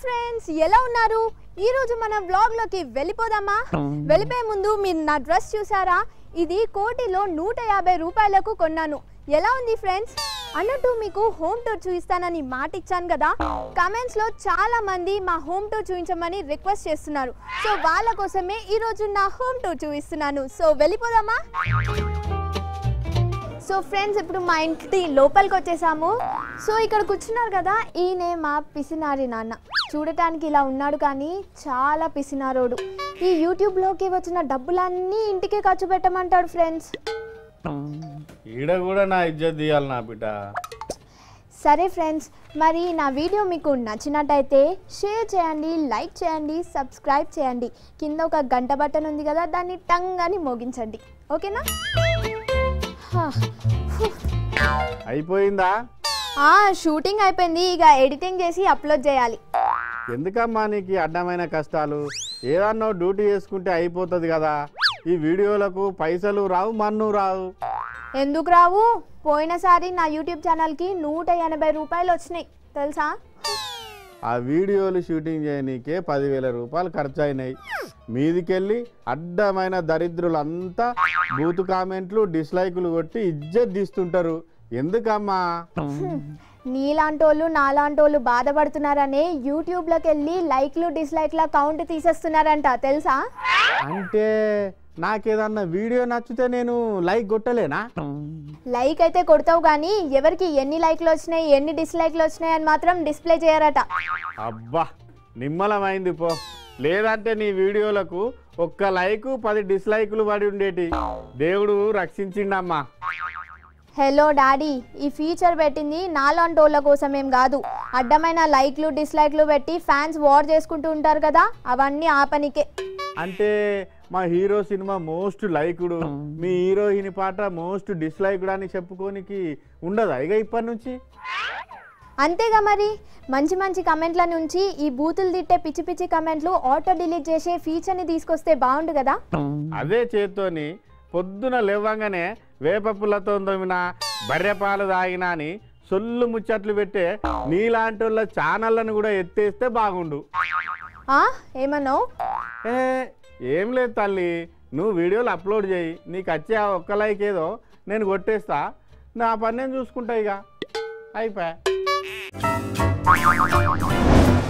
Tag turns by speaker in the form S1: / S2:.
S1: Friends ఎలా ఉన్నారు ఈ రోజు మన వ్లాగ్ లోకి వెళ్ళిపోదామా వెళ్ళిపోయే ముందు మీరు నా డ్రెస్ చూసారా ఇది కోటిలో నూట యాభై రూపాయలకు కొన్నాను ఎలా ఉంది ఫ్రెండ్స్ అన్నట్టు మీకు హోమ్ టూర్ చూపిస్తానని మాట ఇచ్చాను కదా కమెంట్స్ లో చాలా మంది మా హోమ్ టూర్ చూపించమని రిక్వెస్ట్ చేస్తున్నారు సో వాళ్ళ కోసమే ఈ రోజు నా హోమ్ టూర్ చూపిస్తున్నాను సో వెళ్ళిపోదామా సో ఫ్రెండ్స్ ఇప్పుడు మా ఇంటి లోపలికి వచ్చేసాము సో ఇక్కడ కూర్చున్నారు కదా ఈయనే మా పిసినారి నాన్న చూడటానికి ఇలా ఉన్నాడు కానీ చాలా పిసినారోడు ఈ యూట్యూబ్లోకి వచ్చిన డబ్బులన్నీ ఇంటికే ఖర్చు పెట్టమంటాడు ఫ్రెండ్స్
S2: ఈడ కూడా నా ఇజ్జత్ తీయాలి నా బిడ్డ
S1: సరే ఫ్రెండ్స్ మరి నా వీడియో మీకు నచ్చినట్టయితే షేర్ చేయండి లైక్ చేయండి సబ్స్క్రైబ్ చేయండి కింద ఒక గంట బటన్ ఉంది కదా దాన్ని టంగ్ అని మోగించండి ఓకేనా హా.
S2: అయిపోయిందా
S1: ఆ, షూటింగ్ అయిపోయింది ఇక ఎడిటింగ్ చేసి అప్లోడ్ చేయాలి
S2: ఎందుకమ్మా నీకు ఈ అడ్డమైన కష్టాలు ఏదన్నా డ్యూటీ చేసుకుంటే అయిపోతుంది కదా ఈ వీడియోలకు పైసలు రావు మన్ను రావు
S1: ఎందుకు రావు పోయినసారి నా యూట్యూబ్ ఛానల్కి నూట ఎనభై రూపాయలు వచ్చినాయి తెలుసా
S2: ఆ వీడియోలు షూటింగ్ చేయనీకే పదివేల రూపాయలు ఖర్చు అయినాయి మీదికెళ్ళి అడ్డమైన దరిద్రులంతా బూతు కామెంట్లు డిస్లైకులు కొట్టి ఇజ్జత్ తీస్తుంటారు ఎందుకమ్మా
S1: నీలాంటోళ్ళు నాలాంటోళ్ళు బాధపడుతున్నారనే యూట్యూబ్లోకి వెళ్ళి లైక్లు డిస్లైక్ల కౌంట్ తీసేస్తున్నారంట తెలుసా
S2: అంటే నాకేదన్నా వీడియో నచ్చితే నేను లైక్ కొట్టలేనా
S1: లైక్ అయితే కొడతావు కానీ ఎవరికి ఎన్ని లైక్లు వచ్చినాయి ఎన్ని డిస్లైక్లు వచ్చినాయి అని మాత్రం డిస్ప్లే చేయరట
S2: అబ్బా నిమ్మలమైంది పో లేదంటే నీ వీడియోలకు ఒక్క లైకు పది డిస్లైకులు పడి ఉండేటి దేవుడు రక్షించిండమ్మా
S1: హలో డాడీ ఈ ఫీచర్ పెట్టింది నాలాంటోళ్ళ కోసమేం కాదు అడ్డమైన లైక్లు డిస్లైక్లు పెట్టి ఫ్యాన్స్ వార్ చేసుకుంటూ ఉంటారు కదా అవన్నీ ఆపనికే
S2: అంటే మా హీరో సినిమా మోస్ట్ లైకుడు మీ హీరోయిన్ పాట మోస్ట్ డిస్లైకుడు అని చెప్పుకోనికి ఉండదా ఇక ఇప్పటి నుంచి
S1: అంతేగా మరి మంచి మంచి కమెంట్ల నుంచి ఈ బూతులు తిట్టే పిచ్చి పిచ్చి కమెంట్లు ఆటో డిలీట్ చేసే ఫీచర్ని తీసుకొస్తే బాగుండు కదా
S2: అదే చేత్తోని పొద్దున లేవంగానే వేప పుల్లతో తోమిన బర్రె పాలు తాగినా అని సొల్లు ముచ్చట్లు పెట్టే నీలాంటి వాళ్ళ ఛానళ్ళను కూడా ఎత్తేస్తే బాగుండు
S1: ఆ ఏమన్నావు
S2: ఏ ఏం లేదు తల్లి నువ్వు వీడియోలు అప్లోడ్ చేయి నీకు వచ్చే ఆ ఒక్క లైక్ ఏదో నేను కొట్టేస్తా నా పని నేను చూసుకుంటా ఇక అయిపోయా